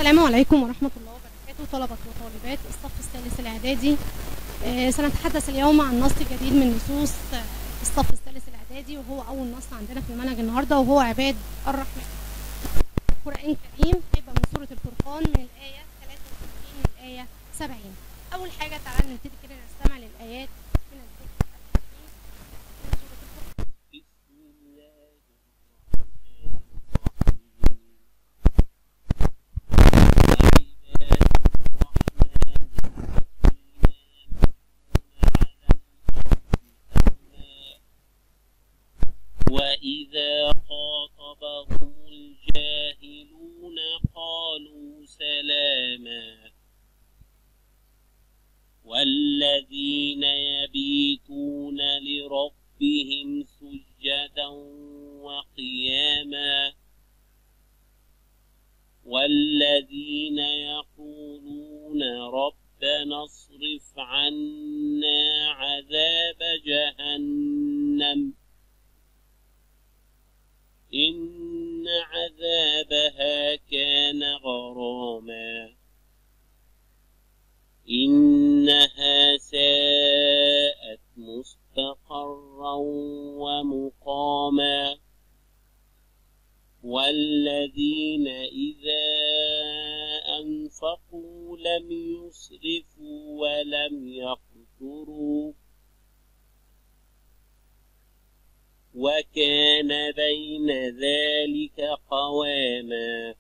السلام عليكم ورحمة الله وبركاته طلبة وطالبات الصف الثالث الإعدادي آه، سنتحدث اليوم عن نص جديد من نصوص آه، الصف الثالث الإعدادي وهو أول نص عندنا في المنهج النهاردة وهو عباد الرحمن القرآن الكريم هيبقى من سورة الفرقان من الآية 63 للآية 70 أول حاجة تعالى نبتدي كده نستمع للآيات من الذكر الحكيم من سورة الفرقان بسم الله الرحمن الرحيم وعباد الرحمن الذين يمشون على الأرض هونا وإذا خاطبهم الجاهلون قالوا سلاما والذين يبيتون لربهم سجدا وقياما والذين يقولون ربنا اصرف عنا عذاب جهنم إن عذابها كان غراما إنها ساءت مستقرا ومقاما والذين إذا أنفقوا لم يسرفوا ولم يقتروا وكان بين ذلك قواما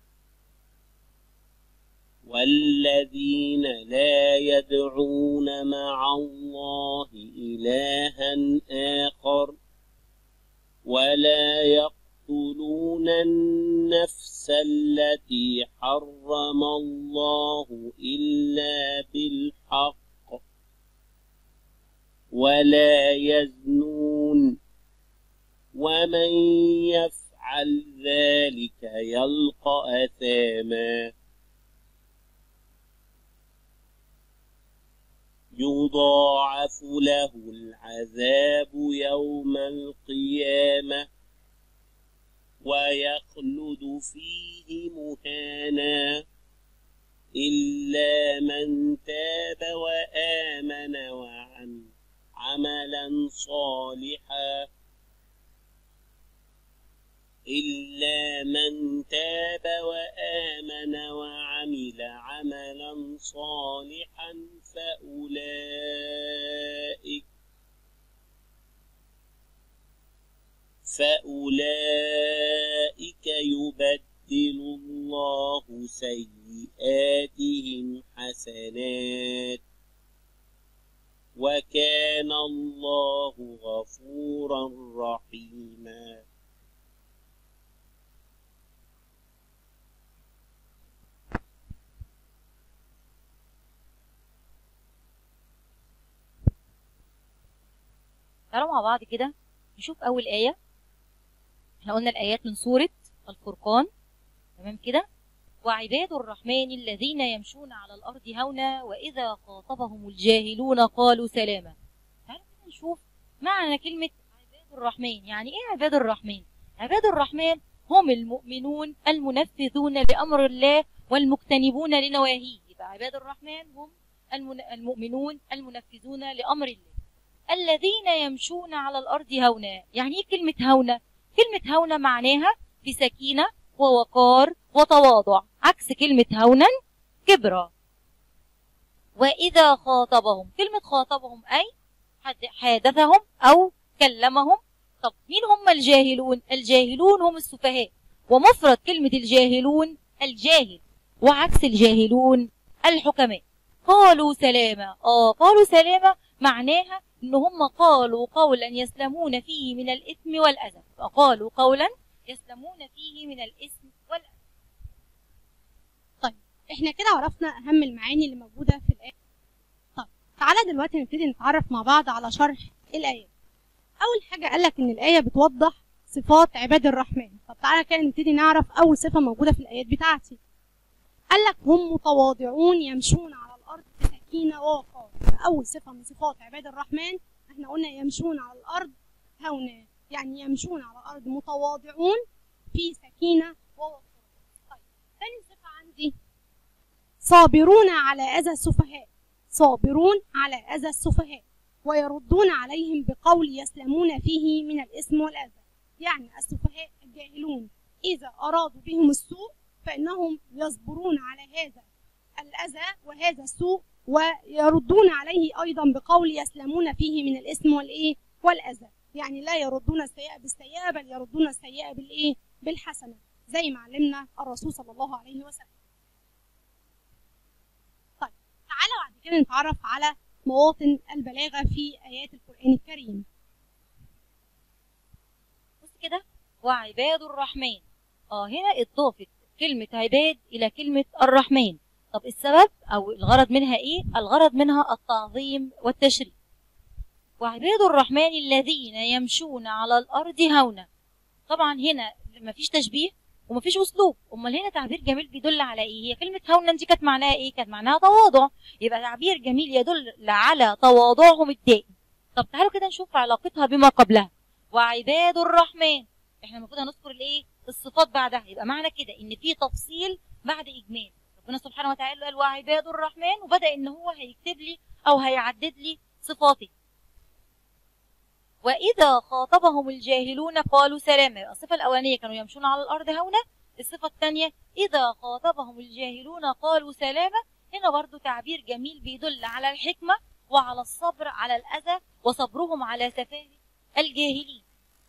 والذين لا يدعون مع الله إلها آخر ولا يقتلون النفس التي حرم الله إلا بالحق ولا يزنون ومن يفعل ذلك يلقى أثاما يضاعف له العذاب يوم القيامة ويخلد فيه مهانا إلا من تاب وآمن وعمل عملا صالحا إلا من تاب وآمن وعمل عملا صالحا فأولئك فأولئك يبدل الله سيئاتهم حسنات وكان الله غفورا رحيما تعالوا مع بعض كده نشوف أول آية احنا قلنا الآيات من سورة الفرقان تمام كده وعباد الرحمن الذين يمشون على الأرض هونا وإذا خاطبهم الجاهلون قالوا سلاما تعالوا كده نشوف معنى كلمة عباد الرحمن يعني إيه عباد الرحمن عباد الرحمن هم المؤمنون المنفذون لأمر الله والمجتنبون لنواهيه يبقى عباد الرحمن هم المن- المؤمنون المنفذون لأمر الله الذين يمشون على الأرض هونا يعني إيه كلمة هونا كلمة هونا معناها في سكينة ووقار وتواضع عكس كلمة هونا كبرى وإذا خاطبهم كلمة خاطبهم أي حد- حادثهم أو كلمهم طب مين هم الجاهلون الجاهلون هم السفهاء ومفرد كلمة الجاهلون الجاهل وعكس الجاهلون الحكماء قالوا سلاما اه قالوا سلاما معناها ان هم قالوا قولا يسلمون فيه من الاثم والاذى فقالوا قولا يسلمون فيه من الاثم والاذى احنا كده عرفنا اهم المعاني اللي موجوده في الايه طيب تعالى دلوقتي نبتدي نتعرف مع بعض على شرح الايه اول حاجه قال لك ان الايه بتوضح صفات عباد الرحمن طب تعالى كده نبتدي نعرف اول صفه موجوده في الايات بتاعتي قال لك هم متواضعون يمشون على الارض بسكينه ووقار اول صفه من صفات عباد الرحمن احنا قلنا يمشون على الارض هونا يعني يمشون على الارض متواضعون في سكينه ووقار طيب ثاني صفه عندي دي صابرون على أذى السفهاء صابرون على أذى السفهاء ويردون عليهم بقول يسلمون فيه من الإثم والأذى يعني السفهاء الجاهلون إذا أرادوا بهم السوء فإنهم يصبرون على هذا الأذى وهذا السوء ويردون عليه أيضا بقول يسلمون فيه من الإثم والإيه والأذى يعني لا يردون السيئة بالسيئة بل يردون السيئة بالإيه بالحسنة زي ما علمنا الرسول صلى الله عليه وسلم طيب تعالى بعد كده نتعرف على مواطن البلاغة في آيات القرآن الكريم بص كده وعباد الرحمن اه هنا اضافت كلمة عباد إلى كلمة الرحمن طب السبب أو الغرض منها إيه؟ الغرض منها التعظيم والتشريف وعباد الرحمن الذين يمشون على الأرض هونا طبعا هنا مفيش تشبيه ومفيش أسلوب أمال هنا تعبير جميل بيدل على إيه؟ هي كلمة هونا دي كانت معناها إيه؟ كانت معناها تواضع يبقى تعبير جميل يدل على تواضعهم الدائم طب تعالوا كده نشوف علاقتها بما قبلها وعباد الرحمن احنا المفروض هنذكر الايه الصفات بعدها يبقى معنى كده ان في تفصيل بعد اجمال ربنا سبحانه وتعالى قال وعباد الرحمن وبدا ان هو هيكتب لي او هيعدد لي صفاتي واذا خاطبهم الجاهلون قالوا سلاما الصفه الاولانيه كانوا يمشون على الارض هونا الصفه الثانيه اذا خاطبهم الجاهلون قالوا سلاما هنا برضو تعبير جميل بيدل على الحكمه وعلى الصبر على الاذى وصبرهم على سفاهه الجاهلين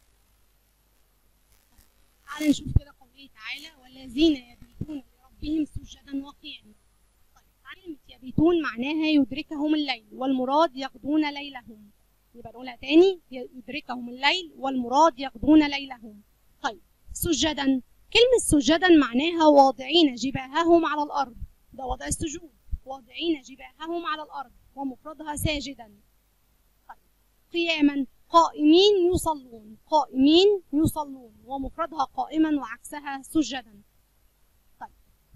تعالى نشوف كده قوله تعالى والذين يبيتون لربهم سجدا وقياما طيب كلمة يبيتون معناها يدركهم الليل والمراد يقضون ليلهم يبقى نقولها تاني يدركهم الليل والمراد يقضون ليلهم طيب سجدا كلمة سجدا معناها واضعين جباههم على الأرض ده وضع السجود واضعين جباههم على الأرض ومفردها ساجدا طيب قياما قائمين يصلون قائمين يصلون ومفردها قائما وعكسها سجدا طيب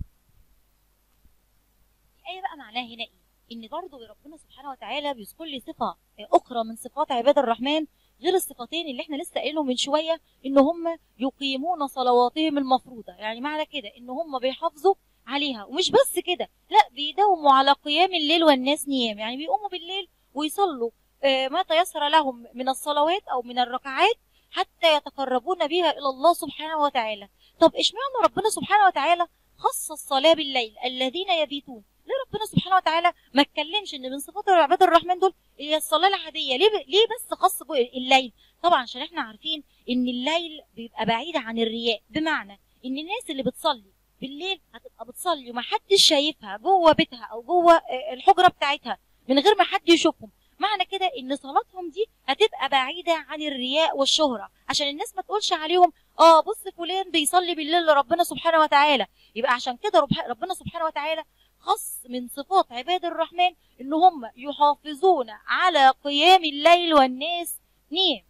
الآية بقى معناها هنا إيه؟ إن برضه ربنا سبحانه وتعالى بيذكر لي صفة أخرى من صفات عباد الرحمن غير الصفتين اللي احنا لسه قايلهم من شوية إن هم يقيمون صلواتهم المفروضة يعني معنى كده إن هم بيحافظوا عليها ومش بس كده لا بيداوموا على قيام الليل والناس نيام يعني بيقوموا بالليل ويصلوا ما تيسر لهم من الصلوات او من الركعات حتى يتقربون بها الى الله سبحانه وتعالى طب اشمعنى ربنا سبحانه وتعالى خص الصلاه بالليل الذين يبيتون ليه ربنا سبحانه وتعالى ما اتكلمش ان من صفات عباد الرحمن دول هي الصلاه العاديه ليه ب... ليه بس خص الليل طبعا عشان احنا عارفين ان الليل بيبقى بعيد عن الرياء بمعنى ان الناس اللي بتصلي بالليل هتبقى بتصلي ومحدش شايفها جوه بيتها او جوه الحجره بتاعتها من غير ما حد يشوفهم معنى كده ان صلاتهم دي هتبقى بعيده عن الرياء والشهره عشان الناس ما تقولش عليهم اه بص فلان بيصلي بالليل لربنا سبحانه وتعالى يبقى عشان كده ربنا سبحانه وتعالى خص من صفات عباد الرحمن ان هم يحافظون على قيام الليل والناس نيم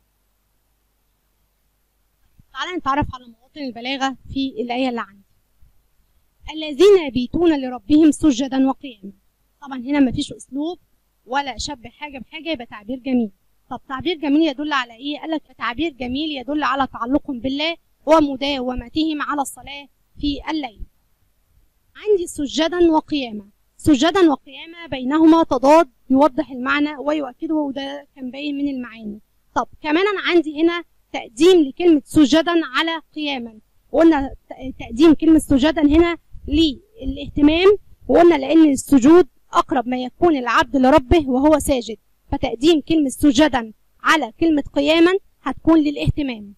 تعالى نتعرف على مواطن البلاغه في الايه اللي عندي الذين يبيتون لربهم سجدا وقياما طبعا هنا مفيش اسلوب ولا شبه حاجه بحاجه يبقى تعبير جميل طب تعبير جميل يدل على ايه قال لك تعبير جميل يدل على تعلقهم بالله ومداومتهم على الصلاه في الليل عندي سجدا وقياما سجدا وقياما بينهما تضاد يوضح المعنى ويؤكده وده كان باين من المعاني طب كمان انا عندي هنا تقديم لكلمه سجدا على قياما قلنا تقديم كلمه سجدا هنا للاهتمام وقلنا لان السجود أقرب ما يكون العبد لربه وهو ساجد فتقديم كلمة سجدا على كلمة قياما هتكون للاهتمام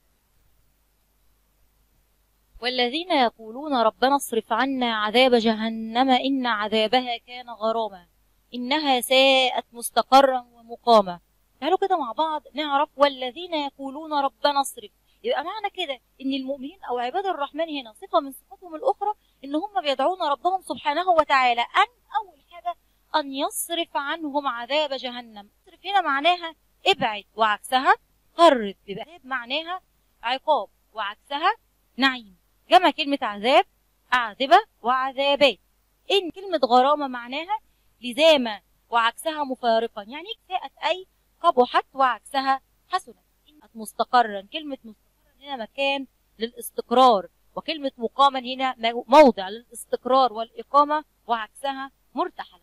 والذين يقولون ربنا اصرف عنا عذاب جهنم إن عذابها كان غراما إنها ساءت مستقرا ومقاما تعالوا كده مع بعض نعرف والذين يقولون ربنا اصرف يبقى معنى كده ان المؤمنين او عباد الرحمن هنا صفه من صفاتهم الاخرى ان هم بيدعون ربهم سبحانه وتعالى ان اول حاجه ان يصرف عنهم عذاب جهنم يصرف هنا معناها ابعد وعكسها قرب يبقى معناها عقاب وعكسها نعيم جمع كلمه عذاب اعذبه وعذابات ان كلمه غرامه معناها لزامه وعكسها مفارقا يعني ساءت اي قبحت وعكسها حسنت مستقرا كلمه مستقرا هنا مكان للاستقرار وكلمة مقاما هنا مو- موضع للاستقرار والإقامة وعكسها مرتحلة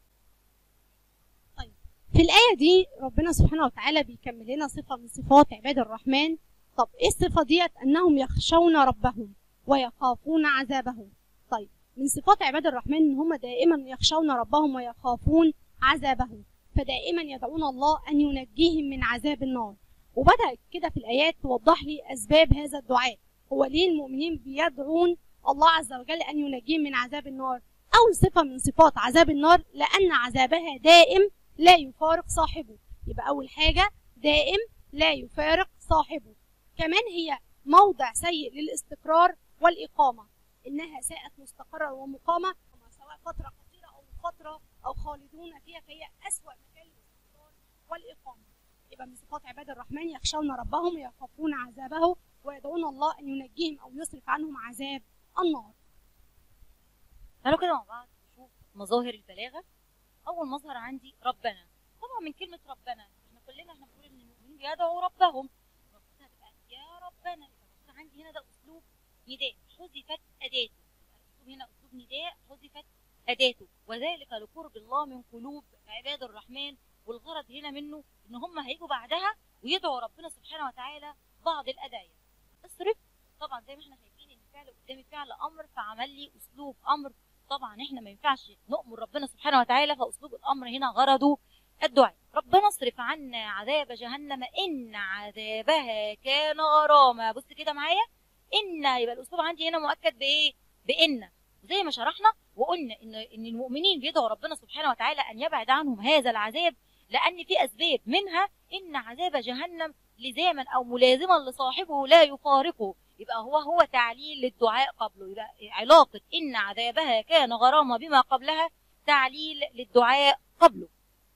في الآية دي ربنا سبحانه وتعالى بيكمل لنا صفة من صفات عباد الرحمن طب ايه الصفة ديت انهم يخشون ربهم ويخافون عذابه طيب من صفات عباد الرحمن ان هم دائما يخشون ربهم ويخافون عذابه فدائما يدعون الله ان ينجيهم من عذاب النار وبدأت كده في الآيات توضح لي أسباب هذا الدعاء هو ليه المؤمنين بيدعون الله عز وجل أن ينجيهم من عذاب النار أول صفة من صفات عذاب النار لأن عذابها دائم لا يفارق صاحبه يبقى أول حاجة دائم لا يفارق صاحبه كمان هي موضع سيء للاستقرار والإقامة إنها ساءت مستقرا ومقامة سواء فترة قصيرة أو فترة أو خالدون فيها فهي أسوأ مكان للاستقرار والإقامة يبقى من صفات عباد الرحمن يخشون ربهم ويخافون عذابه ويدعون الله أن ينجيهم أو يصرف عنهم عذاب النار تعالوا كده مع بعض نشوف مظاهر البلاغة أول مظهر عندي ربنا طبعا من كلمة ربنا احنا كلنا احنا بنقول إن المؤمنين بيدعوا ربهم المفروض هتبقى يا ربنا يبقى المفروض عندي هنا ده أسلوب نداء حذفت أداته يبقى الأسلوب هنا أسلوب نداء حذفت أداته وذلك لقرب الله من قلوب عباد الرحمن والغرض هنا منه إن هم هيجوا بعدها ويدعوا ربنا سبحانه وتعالى بعض الأدعية اصرف طبعا زي ما احنا شايفين ان الفعل قدامي فعل امر فعمل لي اسلوب امر طبعا احنا ما ينفعش نؤمر ربنا سبحانه وتعالى فاسلوب الامر هنا غرضه الدعاء ربنا اصرف عنا عذاب جهنم ان عذابها كان غراما بص كده معايا ان يبقى الاسلوب عندي هنا مؤكد بايه بان زي ما شرحنا وقلنا ان ان المؤمنين بيدعوا ربنا سبحانه وتعالى ان يبعد عنهم هذا العذاب لان في اسباب منها ان عذاب جهنم لزاما او ملازما لصاحبه لا يفارقه يبقى هو هو تعليل للدعاء قبله يبقى علاقة إن عذابها كان غرامة بما قبلها تعليل للدعاء قبله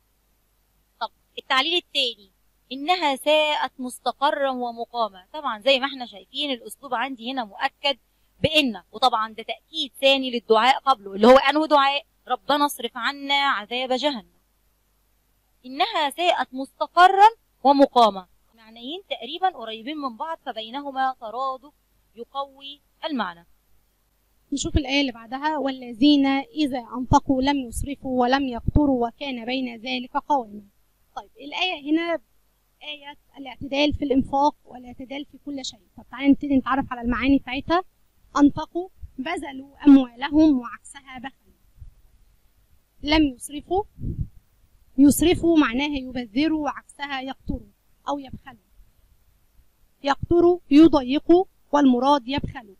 طب التعليل الثاني إنها ساءت مستقرا ومقامة طبعا زي ما احنا شايفين الأسلوب عندي هنا مؤكد بإن وطبعا ده تأكيد ثاني للدعاء قبله اللي هو أنه دعاء ربنا اصرف عنا عذاب جهنم إنها ساءت مستقرا ومقامة معنيين تقريبا قريبين من بعض فبينهما ترادف يقوي المعنى نشوف الآية اللي بعدها والذين إذا أنفقوا لم يسرفوا ولم يقتروا وكان بين ذلك قواما طيب الآية هنا آية الاعتدال في الإنفاق والاعتدال في كل شيء طب تعالى نبتدي نتعرف على المعاني بتاعتها أنفقوا بذلوا أموالهم وعكسها بخلوا لم يسرفوا يسرفوا معناها يبذروا وعكسها يقتروا أو يبخلوا يقتروا يضيقوا والمراد يبخلوا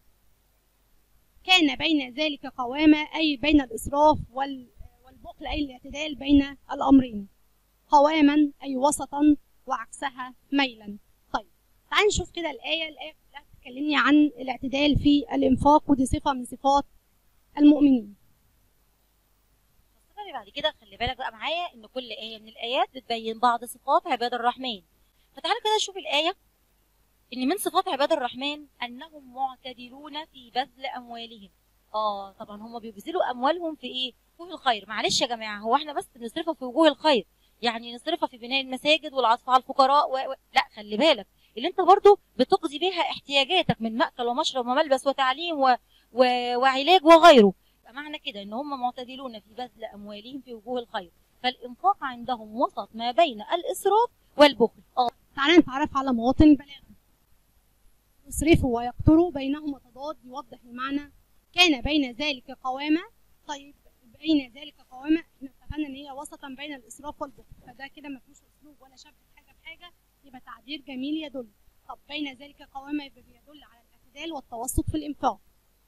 كان بين ذلك قوامة أي بين الإسراف وال- والبخل أي الاعتدال بين الأمرين قواما أي وسطا وعكسها ميلا طيب تعال نشوف كده الآية الآية كلها بتكلمني عن الاعتدال في الإنفاق ودي صفة من صفات المؤمنين الصفة اللي بعد كده خلي بالك بقى معايا ان كل آية من الآيات بتبين بعض صفات عباد الرحمن فتعالى كده نشوف الآية ان من صفات عباد الرحمن انهم معتدلون في بذل اموالهم اه طبعا هم بيبذلوا اموالهم في ايه وجوه الخير معلش يا جماعه هو احنا بس بنصرفها في وجوه الخير يعني نصرفها في بناء المساجد والعطف على الفقراء و... و... لا خلي بالك اللي انت برضو بتقضي بيها احتياجاتك من مأكل ومشرب وملبس وتعليم و... و... وعلاج وغيره يبقى معنى كده ان هم معتدلون في بذل اموالهم في وجوه الخير فالانفاق عندهم وسط ما بين الاسراف والبخل اه تعالى نتعرف على مواطن البلاغة يسرفوا ويقتروا بينهما تضاد يوضح المعنى كان بين ذلك قوامة طيب بين ذلك قوامة احنا اتفقنا ان هي وسطا بين الاسراف والبخل فده كده ما فيهوش اسلوب ولا شبه حاجه بحاجه يبقى تعبير جميل يدل طب بين ذلك قوامة يبقى بيدل على الاعتدال والتوسط في الانفاق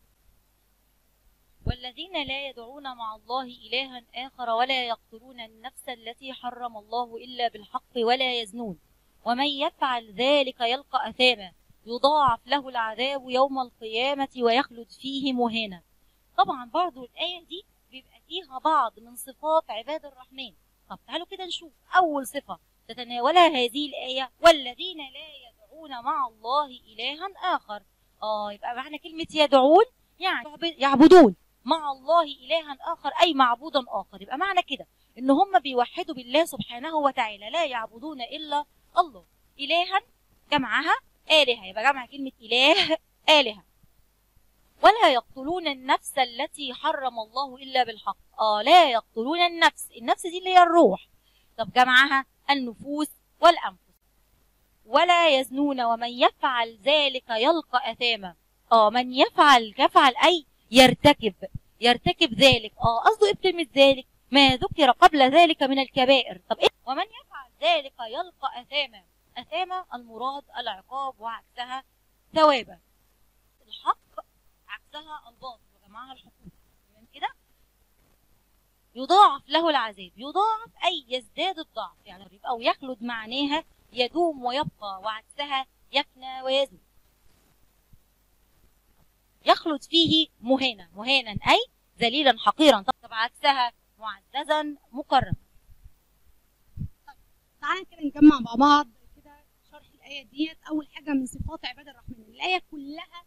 والذين لا يدعون مع الله إلها آخر ولا يقتلون النفس التي حرم الله إلا بالحق ولا يزنون ومن يفعل ذلك يلقى أثاما يضاعف له العذاب يوم القيامة ويخلد فيه مهانا طبعا برضو الآية دي بيبقى فيها بعض من صفات عباد الرحمن طب تعالوا كده نشوف أول صفة تتناولها هذه الآية والذين لا يدعون مع الله إلها آخر آه يبقى معنى كلمة يدعون يعني يعبدون مع الله إلها آخر أي معبودا آخر يبقى معنى كده إن هم بيوحدوا بالله سبحانه وتعالى لا يعبدون إلا الله إلها جمعها آلهة يبقى جمع كلمة إله آلهة ولا يقتلون النفس التي حرم الله الا بالحق اه لا يقتلون النفس النفس دي اللي هي الروح طب جمعها النفوس والانفس ولا يزنون ومن يفعل ذلك يلقى اثاما اه من يفعل يفعل اي يرتكب يرتكب ذلك اه قصده ايه بكلمه ذلك ما ذكر قبل ذلك من الكبائر طب ايه ومن يفعل ذلك يلقى اثاما اثاما المراد العقاب وعكسها ثوابا الحق عكسها الباطل وجمعها الحقوق تمام كده يضاعف له العذاب يضاعف اي يزداد الضعف يعني يبقى ويخلد معناها يدوم ويبقى وعكسها يفنى ويزول يخلد فيه مهانا مهانا اي ذليلا حقيرا طب عكسها معززا مكرما تعالى كده نجمع مع بعض كده شرح الآية ديت أول حاجة من صفات عباد الرحمن الآية كلها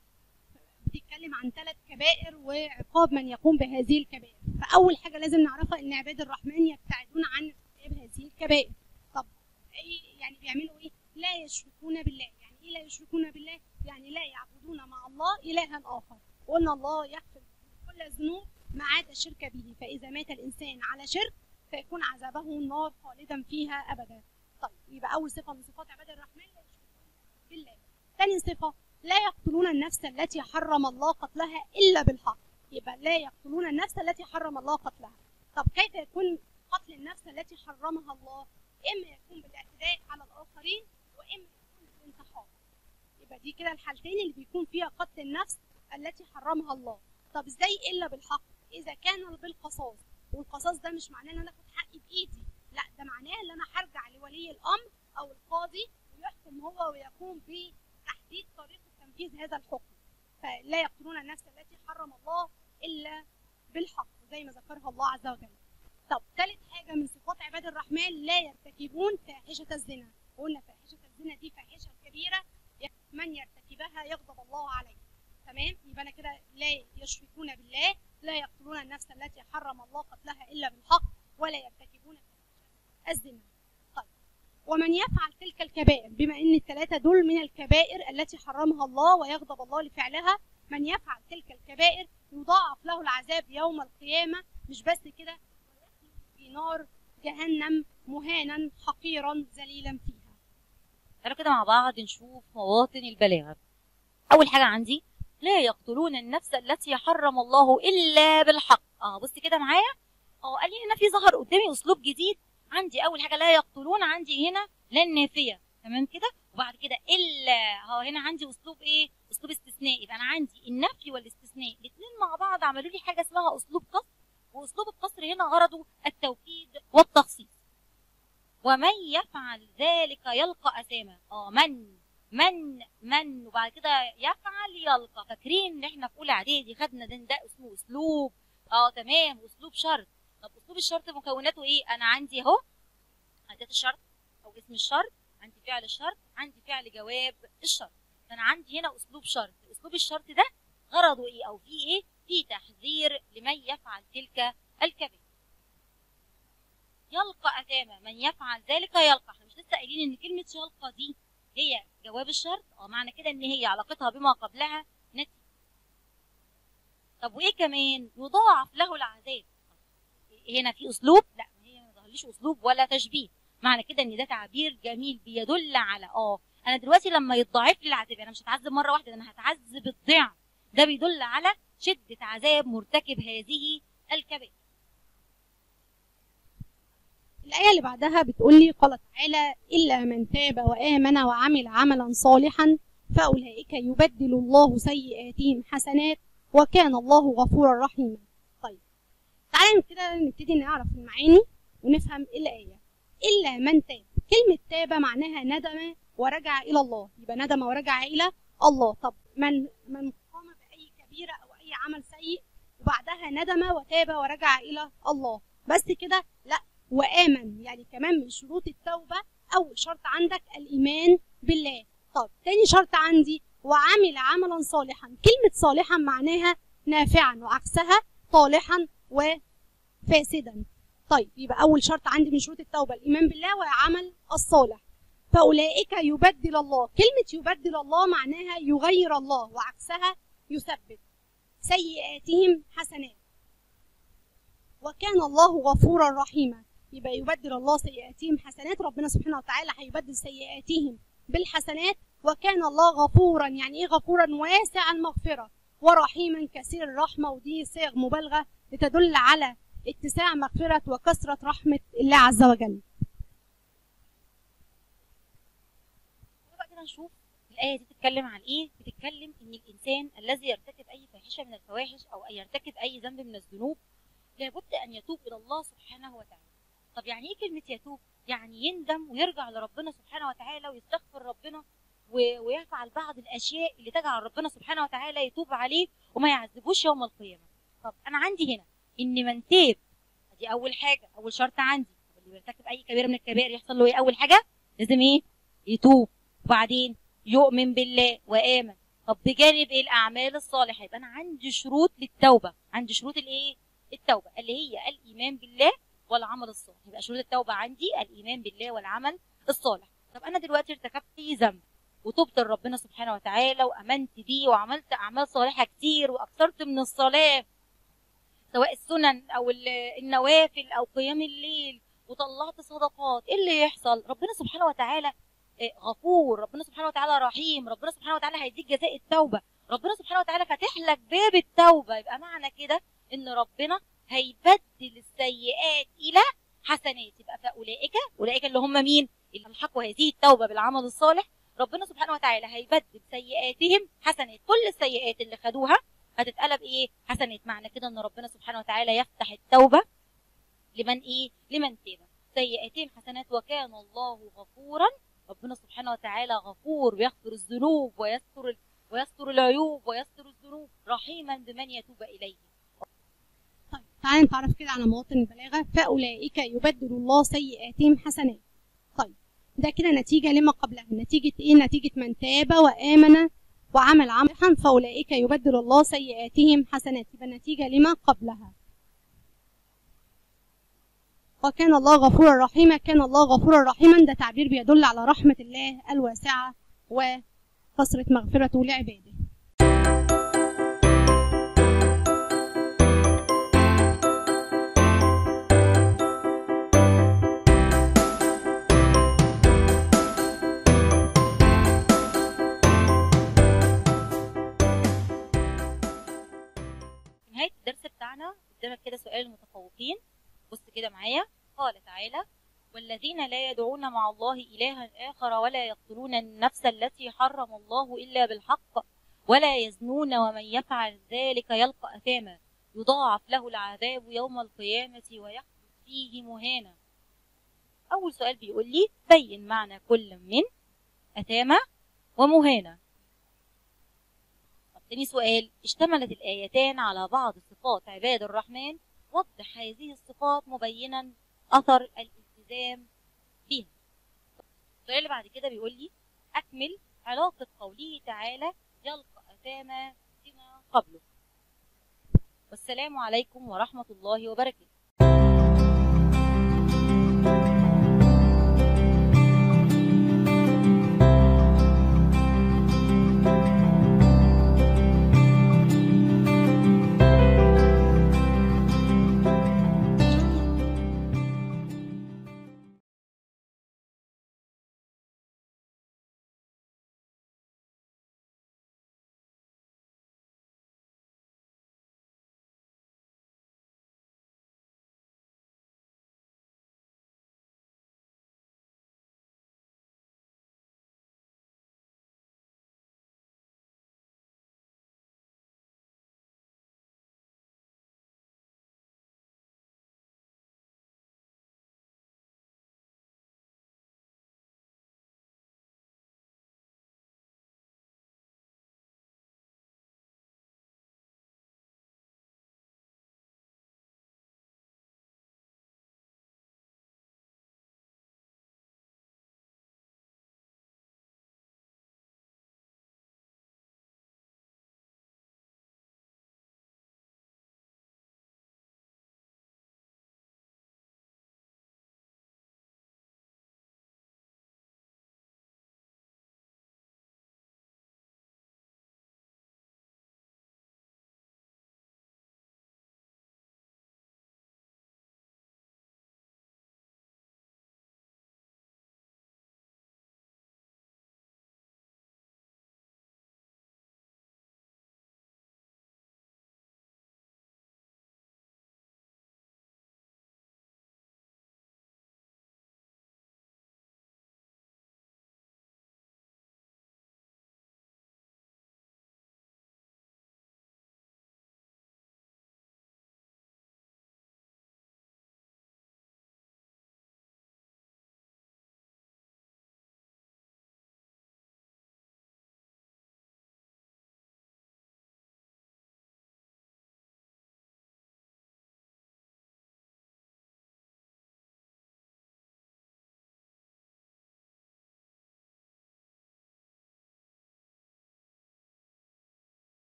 بتتكلم عن ثلاث كبائر وعقاب من يقوم بهذه الكبائر فأول حاجة لازم نعرفها إن عباد الرحمن يبتعدون عن ارتكاب هذه الكبائر طب إيه يعني بيعملوا إيه؟ لا يشركون بالله يعني إيه لا يشركون بالله؟ يعني لا يعبدون مع الله إلها آخر وقلنا الله يغفر كل الذنوب ما عدا الشرك به فإذا مات الإنسان على شرك فيكون عذابه النار خالدا فيها أبدا طيب يبقى أول صفة من صفات عباد الرحمن لا يشركون بالله ثاني صفة لا يقتلون النفس التي حرم الله قتلها إلا بالحق يبقى لا يقتلون النفس التي حرم الله قتلها طب كيف يكون قتل النفس التي حرمها الله إما يكون بالاعتداء على الآخرين وإما يكون بالانتحار يبقى دي كده الحالتين اللي بيكون فيها قتل النفس التي حرمها الله طب ازاي إلا بالحق إذا كان بالقصاص والقصاص ده مش معناه ان انا اخد حقي بايدي لا ده معناه ان انا هرجع لولي الامر او القاضي ويحكم هو ويقوم بتحديد طريقه تنفيذ هذا الحكم فلا يقتلون النفس التي حرم الله الا بالحق زي ما ذكرها الله عز وجل طب ثالث حاجه من صفات عباد الرحمن لا يرتكبون فاحشه الزنا قلنا فاحشه الزنا دي فاحشه كبيره من يرتكبها يغضب الله عليه تمام يبقى انا كده لا يشركون بالله لا يقتلون النفس التي حرم الله قتلها الا بالحق ولا يرتكبون الزنا طيب ومن يفعل تلك الكبائر بما ان الثلاثه دول من الكبائر التي حرمها الله ويغضب الله لفعلها من يفعل تلك الكبائر يضاعف له العذاب يوم القيامه مش بس كده ويخلد في نار جهنم مهانا حقيرا ذليلا فيها تعالوا كده مع بعض نشوف مواطن البلاغه اول حاجه عندي لا يقتلون النفس التي حرم الله الا بالحق اه بص كده معايا اه قال لي هنا في ظهر قدامي اسلوب جديد عندي اول حاجه لا يقتلون عندي هنا لا النافيه تمام كده وبعد كده الا اه هنا عندي اسلوب ايه اسلوب استثنائي يبقى انا عندي النفي والاستثناء الاثنين مع بعض عملوا لي حاجه اسمها اسلوب قصر واسلوب القصر هنا غرضه التوكيد والتخصيص ومن يفعل ذلك يلقى اثاما اه من من من وبعد كده يفعل يلقى فاكرين ان احنا في اولى اعدادي خدنا ده, ده اسمه اسلوب اه تمام اسلوب شرط طب اسلوب الشرط مكوناته ايه انا عندي اهو اداه الشرط او اسم الشرط عندي فعل الشرط عندي فعل جواب الشرط فانا عندي هنا اسلوب شرط اسلوب الشرط ده غرضه ايه او فيه ايه في تحذير لمن يفعل تلك الكبيرة يلقى أثاما من يفعل ذلك يلقى احنا مش لسه قايلين ان كلمة يلقى دي هي جواب الشرط اه معنى كده ان هي علاقتها بما قبلها نتيجة طب وايه كمان يضاعف له العذاب هنا في اسلوب لا هي ما ظهرليش اسلوب ولا تشبيه معنى كده ان ده تعبير جميل بيدل على اه انا دلوقتي لما يتضاعف لي العذاب انا مش هتعذب مره واحده انا هتعذب الضعف ده بيدل على شده عذاب مرتكب هذه الكبائر الآية اللي بعدها بتقول لي قال تعالى إلا من تاب وآمن وعمل عملا صالحا فأولئك يبدل الله سيئاتهم حسنات وكان الله غفورا رحيما طيب تعالى كده نبتدي نعرف المعاني ونفهم الآية إلا من تاب كلمة تاب معناها ندم ورجع إلى الله يبقى ندم ورجع إلى الله طب من من قام بأي كبيرة أو أي عمل سيء وبعدها ندم وتاب ورجع إلى الله بس كده لا وآمن يعني كمان من شروط التوبة أول شرط عندك الإيمان بالله طب تاني شرط عندي وعمل عملا صالحا كلمة صالحا معناها نافعا وعكسها طالحا وفاسدا طيب يبقى أول شرط عندي من شروط التوبة الإيمان بالله وعمل الصالح فأولئك يبدل الله كلمة يبدل الله معناها يغير الله وعكسها يثبت سيئاتهم حسنات وكان الله غفورا رحيما يبقى يبدل الله سيئاتهم حسنات ربنا سبحانه وتعالى هيبدل سيئاتهم بالحسنات وكان الله غفورا يعني ايه غفورا واسع المغفرة ورحيما كثير الرحمة ودي صيغ مبالغة لتدل على اتساع مغفرة وكثرة رحمة الله عز وجل بقى كده نشوف الآية دي بتتكلم عن إيه؟ بتتكلم إن الإنسان الذي يرتكب أي فاحشة من الفواحش أو يرتكب أي ذنب من الذنوب لابد أن يتوب إلى الله سبحانه وتعالى. طب يعني إيه كلمة يتوب؟ يعني يندم ويرجع لربنا سبحانه وتعالى ويستغفر ربنا و- ويفعل بعض الأشياء اللي تجعل ربنا سبحانه وتعالى يتوب عليه وما يعذبوش يوم القيامة. طب أنا عندي هنا إن من تاب دي أول حاجة أول شرط عندي طب اللي بيرتكب أي كبيرة من الكبائر يحصل له إيه؟ أول حاجة لازم إيه؟ يتوب وبعدين يؤمن بالله وآمن طب بجانب ايه الاعمال الصالحه يبقى انا عندي شروط للتوبه عندي شروط الايه التوبه اللي هي الايمان بالله والعمل الصالح يبقى شروط التوبه عندي الايمان بالله والعمل الصالح طب انا دلوقتي ارتكبت اي ذنب وتبت لربنا سبحانه وتعالى وامنت بيه وعملت اعمال صالحه كتير واكثرت من الصلاه سواء السنن او ال- النوافل او قيام الليل وطلعت صدقات ايه اللي يحصل ربنا سبحانه وتعالى إيه، غفور ربنا سبحانه وتعالى رحيم ربنا سبحانه وتعالى هيديك جزاء التوبه ربنا سبحانه وتعالى فاتح لك باب التوبه يبقى معنى كده ان ربنا هيبدل السيئات الى حسنات يبقى فاولئك اولئك اللي هم مين اللي الحقوا هذه التوبه بالعمل الصالح ربنا سبحانه وتعالى هيبدل سيئاتهم حسنات كل السيئات اللي خدوها هتتقلب ايه حسنات معنى كده ان ربنا سبحانه وتعالى يفتح التوبه لمن ايه لمن تاب سيئاتهم حسنات وكان الله غفورا ربنا سبحانه وتعالى غفور ويغفر الذنوب ويستر ال- ويستر العيوب ويستر الذنوب رحيما بمن يتوب اليه طيب تعالى نتعرف كده على مواطن البلاغة فأولئك يبدل الله سيئاتهم حسنات طيب ده كده نتيجة لما قبلها نتيجة ايه نتيجة من تاب وآمن وعمل عملا فأولئك يبدل الله سيئاتهم حسنات يبقى نتيجة لما قبلها وكان الله غفورا رحيما كان الله غفورا رحيما ده تعبير بيدل على رحمة الله الواسعة وكثرة مغفرته لعباده في نهايه الدرس بتاعنا قدامك كده سؤال المتفوقين بص كده معايا قال تعالى والذين لا يدعون مع الله إلها آخر ولا يقتلون النفس التي حرم الله إلا بالحق ولا يزنون ومن يفعل ذلك يلقى أثاما يضاعف له العذاب يوم القيامة ويخلد فيه مهانا أول سؤال بيقول لي بين معنى كل من أثامة ومهانة طب تاني سؤال اشتملت الآيتان على بعض صفات عباد الرحمن وضح هذه الصفات مبينا أثر الالتزام بها السؤال اللي بعد كده بيقول لي أكمل علاقة قوله تعالى يلقى أثاما بما قبله والسلام عليكم ورحمة الله وبركاته